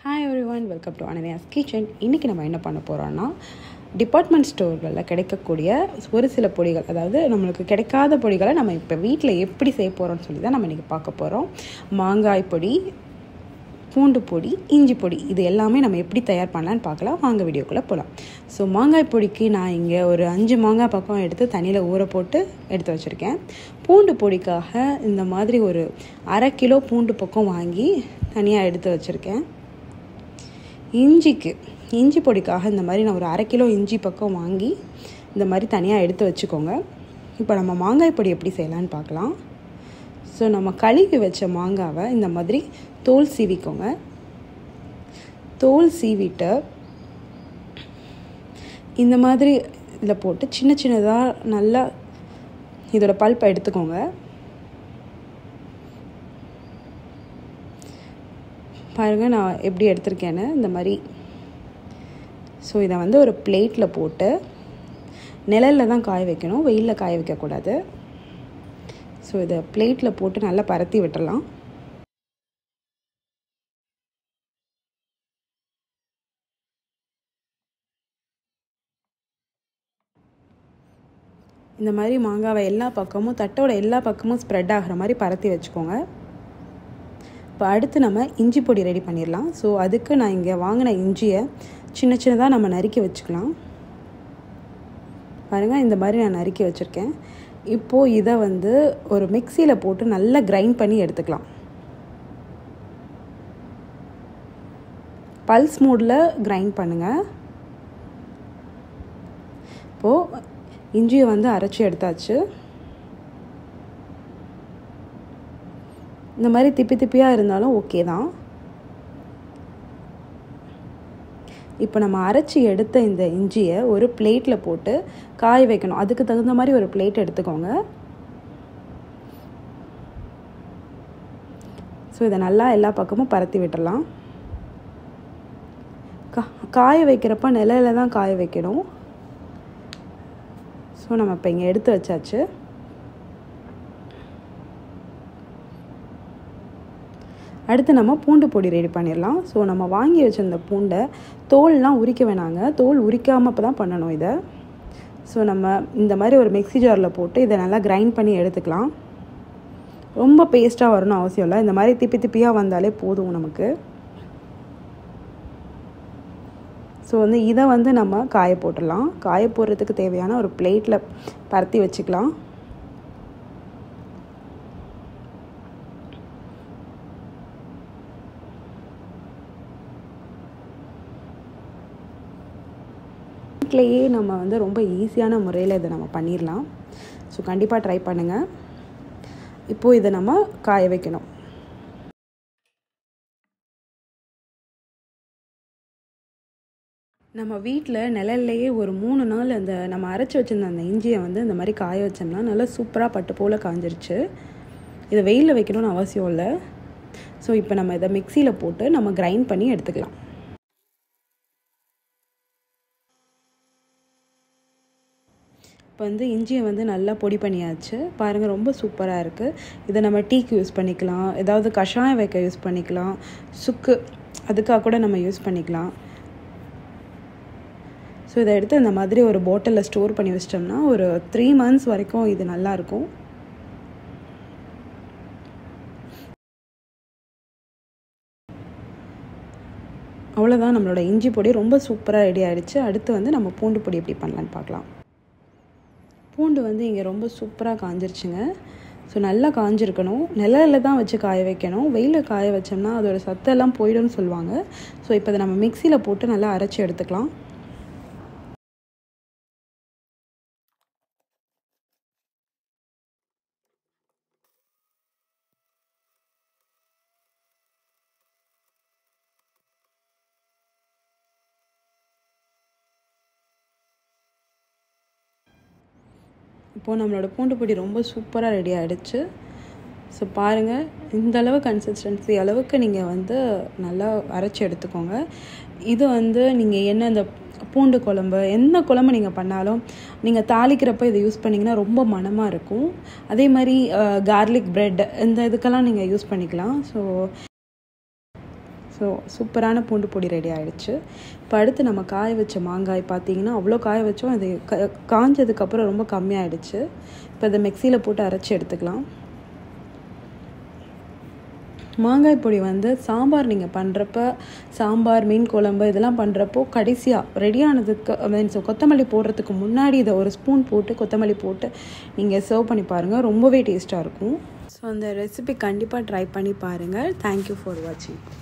hi everyone welcome to Ananya's kitchen இன்றைக்கி நம்ம என்ன பண்ண போகிறோம்னா டிபார்ட்மெண்ட் ஸ்டோர்களில் கிடைக்கக்கூடிய ஒரு சில பொடிகள் அதாவது நம்மளுக்கு கிடைக்காத பொடிகளை நம்ம இப்போ வீட்டில் எப்படி செய்ய போகிறோம்னு சொல்லி தான் நம்ம இன்றைக்கி பார்க்க போகிறோம் மாங்காய் பொடி பூண்டு பொடி இஞ்சி பொடி இது எல்லாமே நம்ம எப்படி தயார் பண்ணலான்னு பார்க்கலாம் வாங்க வீடியோக்குள்ளே போகலாம் ஸோ மாங்காய் பொடிக்கு நான் இங்கே ஒரு அஞ்சு மாங்காய் பக்கம் எடுத்து தண்ணியில் ஊற போட்டு எடுத்து வச்சுருக்கேன் பூண்டு பொடிக்காக இந்த மாதிரி ஒரு அரை கிலோ பூண்டு பக்கம் வாங்கி தனியாக எடுத்து வச்சுருக்கேன் இஞ்சிக்கு இஞ்சி பொடிக்காக இந்த மாதிரி நான் ஒரு அரை கிலோ இஞ்சி பக்கம் வாங்கி இந்த மாதிரி தனியாக எடுத்து வச்சுக்கோங்க இப்போ நம்ம மாங்காய் பொடி எப்படி செய்யலான்னு பார்க்கலாம் ஸோ நம்ம கழுவி வச்ச மாங்காவை இந்த மாதிரி தோல் சீவிக்கோங்க தோல் சீவிட்டு இந்த மாதிரி இதில் போட்டு சின்ன சின்னதாக நல்லா இதோட பல்ப்பை எடுத்துக்கோங்க பாருங்கள் நான் எப்படி எடுத்திருக்கேன்னு இந்த மாதிரி ஸோ இதை வந்து ஒரு பிளேட்டில் போட்டு நிழலில் தான் காய வைக்கணும் வெயிலில் காய வைக்கக்கூடாது ஸோ இதை பிளேட்டில் போட்டு நல்லா பரத்தி விட்டுடலாம் இந்த மாதிரி மாங்காவை எல்லா பக்கமும் தட்டோட எல்லா பக்கமும் ஸ்ப்ரெட் ஆகிற மாதிரி பரத்தி வச்சுக்கோங்க இப்போ அடுத்து நம்ம இஞ்சி பொடி ரெடி பண்ணிடலாம் ஸோ அதுக்கு நான் இங்கே வாங்கின இஞ்சியை சின்ன சின்னதாக நம்ம நறுக்கி வச்சுக்கலாம் பாருங்கள் இந்த மாதிரி நான் நறுக்கி வச்சுருக்கேன் இப்போது இதை வந்து ஒரு மிக்சியில் போட்டு நல்லா கிரைண்ட் பண்ணி எடுத்துக்கலாம் பல்ஸ் மோடில் கிரைண்ட் பண்ணுங்கள் இப்போது இஞ்சியை வந்து அரைச்சி எடுத்தாச்சு இந்த மாதிரி திப்பி திப்பியாக இருந்தாலும் ஓகே தான் இப்போ நம்ம அரைச்சி எடுத்த இந்த இஞ்சியை ஒரு பிளேட்டில் போட்டு காய வைக்கணும் அதுக்கு தகுந்த மாதிரி ஒரு பிளேட் எடுத்துக்கோங்க ஸோ இதை நல்லா எல்லா பக்கமும் பரத்தி விட்டுடலாம் கா காய வைக்கிறப்ப நிலையில தான் காய வைக்கணும் ஸோ நம்ம இப்போ இங்கே எடுத்து வச்சாச்சு அடுத்து நம்ம பூண்டு பொடி ரெடி பண்ணிடலாம் ஸோ நம்ம வாங்கி வச்சிருந்த பூண்டை தோல்லாம் உரிக்க வேணாங்க தோல் உரிக்காமல் இப்போ தான் பண்ணணும் இதை ஸோ நம்ம இந்த மாதிரி ஒரு மிக்சி ஜாரில் போட்டு இதை நல்லா கிரைண்ட் பண்ணி எடுத்துக்கலாம் ரொம்ப பேஸ்ட்டாக வரணும் அவசியம் இல்லை இந்த மாதிரி திப்பி திப்பியாக வந்தாலே போதும் நமக்கு ஸோ வந்து இதை வந்து நம்ம காய போட்டுடலாம் காய போடுறதுக்கு தேவையான ஒரு பிளேட்டில் பரத்தி வச்சுக்கலாம் வீட்லேயே நம்ம வந்து ரொம்ப ஈஸியான முறையில் இதை நம்ம பண்ணிடலாம் ஸோ கண்டிப்பாக ட்ரை பண்ணுங்கள் இப்போது இதை நம்ம காய வைக்கணும் நம்ம வீட்டில் நிழல்லையே ஒரு மூணு நாள் அந்த நம்ம அரைச்சி வச்சுருந்த அந்த இஞ்சியை வந்து இந்த மாதிரி காய வச்சோம்னா நல்லா சூப்பராக பட்டு போல் காஞ்சிருச்சு இதை வெயிலில் வைக்கணும்னு அவசியம் இல்லை ஸோ இப்போ நம்ம இதை மிக்சியில் போட்டு நம்ம கிரைண்ட் பண்ணி எடுத்துக்கலாம் இப்போ வந்து இஞ்சியை வந்து நல்லா பொடி பண்ணியாச்சு பாருங்கள் ரொம்ப சூப்பராக இருக்குது இதை நம்ம டீக்கு யூஸ் பண்ணிக்கலாம் ஏதாவது கஷாயம் வைக்க யூஸ் பண்ணிக்கலாம் சுக்கு அதுக்காக கூட நம்ம யூஸ் பண்ணிக்கலாம் ஸோ இதை எடுத்து இந்த மாதிரி ஒரு பாட்டிலில் ஸ்டோர் பண்ணி வச்சிட்டோம்னா ஒரு த்ரீ மந்த்ஸ் வரைக்கும் இது நல்லாயிருக்கும் அவ்வளோதான் நம்மளோட இஞ்சி பொடி ரொம்ப சூப்பராக ரெடி ஆகிடுச்சு அடுத்து வந்து நம்ம பூண்டு பொடி எப்படி பண்ணலான்னு பார்க்கலாம் பூண்டு வந்து இங்கே ரொம்ப சூப்பராக காஞ்சிருச்சுங்க ஸோ நல்லா காஞ்சிருக்கணும் நிழலில் தான் வச்சு காய வைக்கணும் வெயிலில் காய வச்சோம்னா அதோட சத்தெல்லாம் போயிடும்னு சொல்லுவாங்க ஸோ இப்போ அதை நம்ம மிக்சியில் போட்டு நல்லா அரைச்சி எடுத்துக்கலாம் இப்போது நம்மளோட பூண்டு பொடி ரொம்ப சூப்பராக ரெடி ஆகிடுச்சு ஸோ பாருங்கள் இந்த அளவு கன்சிஸ்டன்சி அளவுக்கு நீங்கள் வந்து நல்லா அரைச்சி எடுத்துக்கோங்க இது வந்து நீங்கள் என்ன இந்த பூண்டு குழம்பு எந்த குழம்பு நீங்கள் பண்ணாலும் நீங்கள் தாளிக்கிறப்ப இதை யூஸ் பண்ணிங்கன்னா ரொம்ப மணமாக இருக்கும் அதே மாதிரி கார்லிக் ப்ரெட் இந்த இதுக்கெல்லாம் நீங்கள் யூஸ் பண்ணிக்கலாம் ஸோ ஸோ ஸோ சூப்பரான பூண்டு பொடி ரெடி ஆகிடுச்சு இப்போ அடுத்து நம்ம காய வச்ச மாங்காய் பார்த்தீங்கன்னா அவ்வளோ காய வச்சோம் அது க காஞ்சதுக்கப்புறம் ரொம்ப கம்மியாயிடுச்சு இப்போ இதை மிக்சியில் போட்டு அரைச்சி எடுத்துக்கலாம் மாங்காய் பொடி வந்து சாம்பார் நீங்கள் பண்ணுறப்ப சாம்பார் மீன் குழம்பு இதெல்லாம் பண்ணுறப்போ கடைசியாக ரெடியானதுக்கு மீன்ஸ் கொத்தமல்லி போடுறதுக்கு முன்னாடி இதை ஒரு ஸ்பூன் போட்டு கொத்தமல்லி போட்டு நீங்கள் சர்வ் பண்ணி பாருங்கள் ரொம்பவே டேஸ்ட்டாக இருக்கும் ஸோ அந்த ரெசிபி கண்டிப்பாக ட்ரை பண்ணி பாருங்கள் தேங்க்யூ ஃபார் வாட்சிங்